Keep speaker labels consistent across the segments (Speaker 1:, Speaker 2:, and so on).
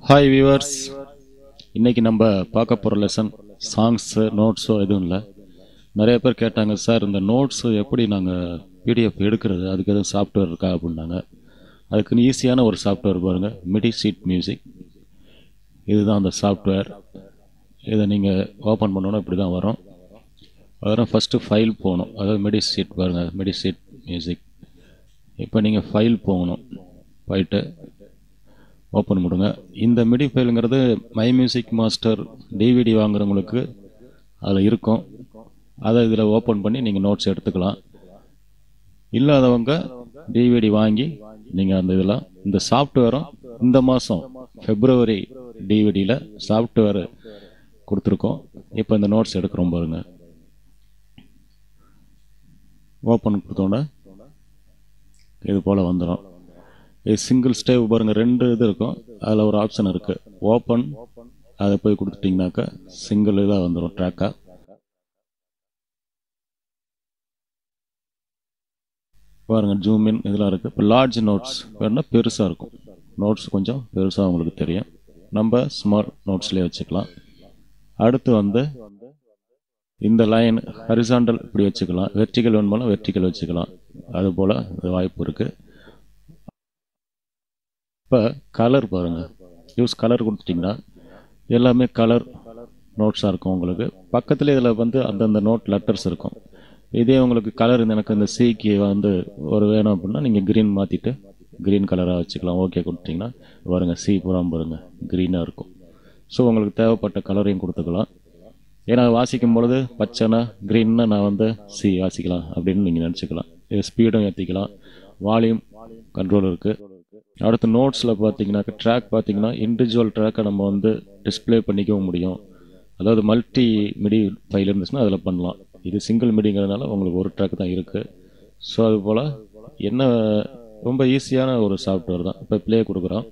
Speaker 1: hi viewers இன்னைக்கு நம்ம பார்க்க போகிற லெசன் சாங்ஸு நோட்ஸோ எதுவும் இல்லை நிறைய பேர் கேட்டாங்க சார் இந்த நோட்ஸு எப்படி நாங்கள் பிடிஎஃப் எடுக்கிறது அதுக்கு எதுவும் சாஃப்ட்வேர் இருக்கா அப்படின்னாங்க அதுக்குன்னு ஈஸியான ஒரு சாஃப்ட்வேர் பாருங்கள் மிடி சீட் மியூசிக் இதுதான் அந்த சாஃப்ட்வேர் இதை நீங்கள் ஓப்பன் பண்ணோன்னா இப்படி தான் வரும் அதெல்லாம் ஃபஸ்ட்டு ஃபைல் போகணும் அதாவது மிடி சீட் பாருங்கள் மிடி சீட் மியூசிக் இப்போ நீங்கள் ஃபைல் போகணும் போயிட்டு ஓப்பன் பண்ணுங்க இந்த மிடி ஃபைலுங்கிறது மை மியூசிக் மாஸ்டர் டிவிடி வாங்குறவங்களுக்கு அதில் இருக்கும் அதை இதில் ஓப்பன் பண்ணி நீங்கள் நோட்ஸ் எடுத்துக்கலாம் இல்லாதவங்க டிவிடி வாங்கி நீங்கள் அந்த இதெல்லாம் இந்த சாஃப்ட்வேரும் இந்த மாதம் ஃபெப்ரவரி டிவிடியில் சாஃப்ட்வேர் கொடுத்துருக்கோம் இப்போ இந்த நோட்ஸ் எடுக்கிறோம் பாருங்க ஓப்பன் கொடுத்தோன்னே இது போல் வந்துடும் இது சிங்கிள் ஸ்டேவ் பாருங்கள் ரெண்டு இது இருக்கும் அதில் ஒரு ஆப்ஷன் இருக்குது ஓப்பன் அதை போய் கொடுத்துட்டிங்கனாக்கா சிங்கிள் இதாக வந்துடும் ட்ராக்காக பாருங்கள் ஜூம் இன் இதெல்லாம் இருக்குது இப்போ லார்ஜ் நோட்ஸ் வேணுன்னா பெருசாக இருக்கும் நோட்ஸ் கொஞ்சம் பெருசாக உங்களுக்கு தெரியும் நம்ம ஸ்மால் நோட்ஸ்லேயே வச்சுக்கலாம் அடுத்து வந்து இந்த லைன் ஹரிசாண்டல் இப்படி வச்சுக்கலாம் வெர்டிக்கல் வேணுமாலும் வெர்டிக்கல் வச்சுக்கலாம் அது போல் வாய்ப்பு இருக்குது இப்போ கலர் பாருங்கள் யூஸ் கலர் கொடுத்துட்டிங்கன்னா எல்லாமே கலர் நோட்ஸாக இருக்கும் உங்களுக்கு பக்கத்தில் இதில் வந்து அந்தந்த நோட் லெட்டர்ஸ் இருக்கும் இதே உங்களுக்கு கலர் எனக்கு இந்த சிக்கு வந்து ஒரு வேணும் அப்படின்னா நீங்கள் க்ரீன் மாற்றிட்டு க்ரீன் கலராக வச்சுக்கலாம் ஓகே கொடுத்தீங்கன்னா பாருங்கள் சி புறம் பாருங்கள் க்ரீனாக இருக்கும் ஸோ உங்களுக்கு தேவைப்பட்ட கலரையும் கொடுத்துக்கலாம் ஏன்னா வாசிக்கும் பொழுது பச்சைனா க்ரீன்னா நான் வந்து சி வாசிக்கலாம் அப்படின்னு நீங்கள் நினச்சிக்கலாம் இது ஸ்பீடும் ஏற்றிக்கலாம் வால்யூம் கண்ட்ரோல் இருக்குது அடுத்து நோட்ஸில் பார்த்தீங்கன்னாக்கா ட்ராக் பார்த்தீங்கன்னா இண்டிவிஜுவல் ட்ராக்கை நம்ம வந்து டிஸ்பிளே பண்ணிக்கவும் முடியும் அதாவது மல்டி மிடி ஃபைல் இருந்துச்சுன்னா அதில் பண்ணலாம் இது சிங்கிள் மிடிங்கிறதுனால உங்களுக்கு ஒரு ட்ராக் தான் இருக்குது ஸோ அது போல் என்ன ரொம்ப ஈஸியான ஒரு சாஃப்ட்வேர் தான் இப்போ ப்ளே கொடுக்குறோம்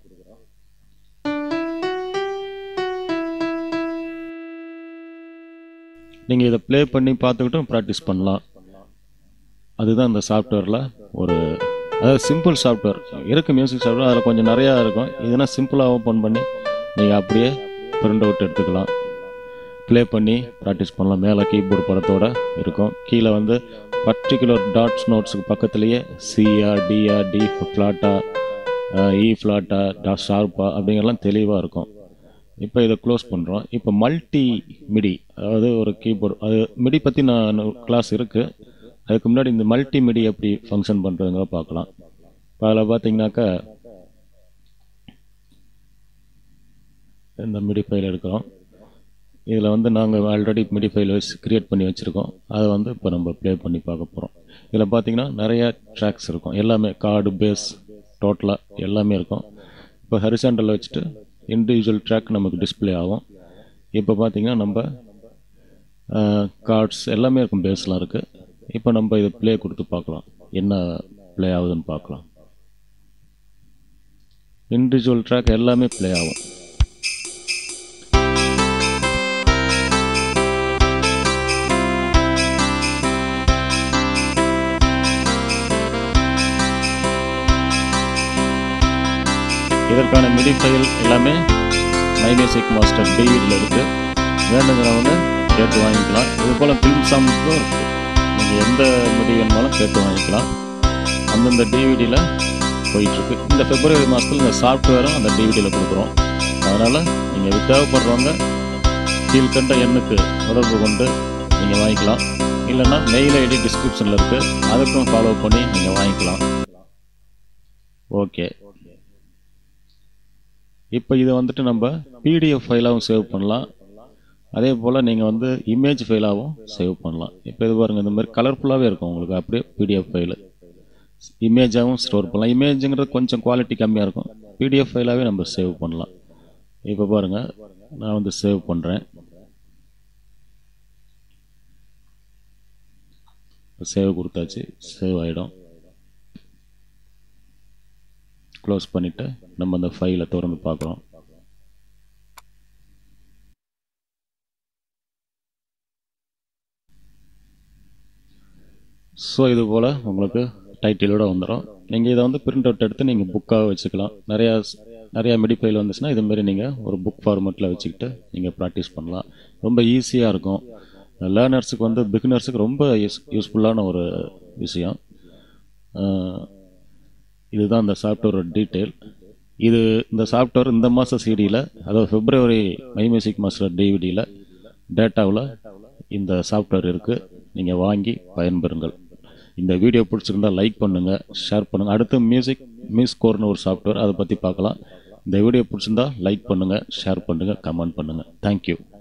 Speaker 1: நீங்கள் இதை ப்ளே பண்ணி பார்த்துக்கிட்டும் ப்ராக்டிஸ் பண்ணலாம் அதுதான் இந்த சாஃப்ட்வேரில் ஒரு அதாவது சிம்பிள் சாஃப்ட்வேர் இருக்குது மியூசிக் சாஃப்ட்வேர் அதில் கொஞ்சம் நிறையா இருக்கும் இதுனா சிம்பிளாக ஓப்பன் பண்ணி நீங்கள் அப்படியே பிரிண்ட் அவுட் எடுத்துக்கலாம் ப்ளே பண்ணி ப்ராக்டிஸ் பண்ணலாம் மேலே கீபோர்டு படத்தோடு இருக்கும் கீழே வந்து பர்டிகுலர் டாட்ஸ் நோட்ஸுக்கு பக்கத்துலேயே சிஆ டிஆ டி ஃப்ளாட்டா இ ஃப்ளாட்டா டா ஷார்ப்பா அப்படிங்கிறலாம் தெளிவாக இருக்கும் இப்போ இதை க்ளோஸ் பண்ணுறோம் இப்போ மல்டி மிடி அதாவது ஒரு கீபோர்டு அது மிடி பற்றி நான் கிளாஸ் இருக்குது அதுக்கு முன்னாடி இந்த மல்டி மிடி எப்படி ஃபங்க்ஷன் பண்ணுறதுங்க பார்க்கலாம் இப்போ அதில் பார்த்தீங்கன்னாக்கா இந்த மிடி ஃபைல் எடுக்கிறோம் இதில் வந்து நாங்கள் ஆல்ரெடி மிடி ஃபைல் வச்சு க்ரியேட் பண்ணி வச்சுருக்கோம் அதை வந்து இப்போ நம்ம ப்ளே பண்ணி பார்க்க போகிறோம் இதில் பார்த்தீங்கன்னா நிறையா ட்ராக்ஸ் இருக்கும் எல்லாமே கார்டு பேஸ் டோட்டலாக எல்லாமே இருக்கும் இப்போ ஹரிசாண்டலில் வச்சுட்டு இண்டிவிஜுவல் ட்ராக் நமக்கு டிஸ்பிளே ஆகும் இப்போ பார்த்தீங்கன்னா நம்ம கார்ட்ஸ் எல்லாமே இருக்கும் பேஸ்லாம் இருக்குது இப்போ நம்ம இதை ப்ளே கொடுத்து பார்க்கலாம் என்ன ப்ளே ஆகுதுன்னு பார்க்கலாம் இண்டிவிஜுவல் ட்ராக் எல்லாமே ப்ளே ஆகும் இதற்கான மிடி ஃபைல் எல்லாமே மை மியூசிக் மாஸ்டர் டிவிடியில் இருக்குது வேண்டுங்கிறவங்க கேட்டு வாங்கிக்கலாம் இது போல் ஃபிலிம் சாங்ஸும் இருக்குது நீங்கள் எந்த மிடி வேணுமாலும் கேட்டு வாங்கிக்கலாம் அந்தந்த டிவிடியில் போயிட்டுருக்கு இந்த பிப்ரவரி மாதத்தில் இந்த சாஃப்ட்வேரும் அந்த டிவிடியில் கொடுக்குறோம் அதனால் நீங்கள் தேவைப்படுறவங்க கீழ்கண்ட எண்ணுக்கு தொடர்பு கொண்டு நீங்கள் வாங்கிக்கலாம் இல்லைன்னா மெயில் ஐடி டிஸ்கிரிப்ஷனில் இருக்குது அதுக்கும் ஃபாலோ பண்ணி நீங்கள் வாங்கிக்கலாம் ஓகே இப்போ இதை வந்துட்டு நம்ம பிடிஎஃப் ஃபைலாகவும் சேவ் பண்ணலாம் அதே போல் நீங்கள் வந்து இமேஜ் ஃபைலாகவும் சேவ் பண்ணலாம் இப்போ இது பாருங்கள் இந்த மாதிரி கலர்ஃபுல்லாகவே இருக்கும் உங்களுக்கு அப்படியே பிடிஎஃப் ஃபைலு இமேஜாகவும் ஸ்டோர் பண்ணலாம் இமேஜுங்கிறது கொஞ்சம் குவாலிட்டி கம்மியாக இருக்கும் பிடிஎஃப் ஃபைலாகவே நம்ம சேவ் பண்ணலாம் இப்போ பாருங்கள் நான் வந்து சேவ் பண்ணுறேன் சேவ் கொடுத்தாச்சு சேவ் ஆகிடும் க்ளோஸ் பண்ணிவிட்டு நம்ம அந்த ஃபைலை திறந்து பார்க்குறோம் ஸோ இது போல் உங்களுக்கு டைட்டிலோட வந்துடும் நீங்கள் இதை வந்து பிரிண்ட் அவுட் எடுத்து நீங்கள் புக்காக வச்சுக்கலாம் நிறையா நிறையா மிடி ஃபைல் வந்துச்சுன்னா இதுமாரி நீங்கள் ஒரு புக் ஃபார்மேட்டில் வச்சுக்கிட்டு நீங்கள் ப்ராக்டிஸ் பண்ணலாம் ரொம்ப ஈஸியாக இருக்கும் லேர்னர்ஸுக்கு வந்து பிகினர்ஸுக்கு ரொம்ப யூஸ் யூஸ்ஃபுல்லான ஒரு விஷயம் அஹ், இதுதான் இந்த சாஃப்ட்வேரோட டீட்டெயில் இது இந்த சாஃப்ட்வேர் இந்த மாத சிடியில் அதாவது பிப்ரவரி மை மியூசிக் மாஸ்டர் டிவிடியில் டேட்டாவில் இந்த சாஃப்ட்வேர் இருக்குது நீங்கள் வாங்கி பயன்பெறுங்கள் இந்த வீடியோ பிடிச்சிருந்தா லைக் பண்ணுங்கள் ஷேர் பண்ணுங்கள் அடுத்து மியூசிக் மியூஸ் கோர்னு ஒரு சாஃப்ட்வேர் அதை பற்றி பார்க்கலாம் இந்த வீடியோ பிடிச்சிருந்தா லைக் பண்ணுங்கள் ஷேர் பண்ணுங்கள் கமெண்ட் பண்ணுங்கள் தேங்க்யூ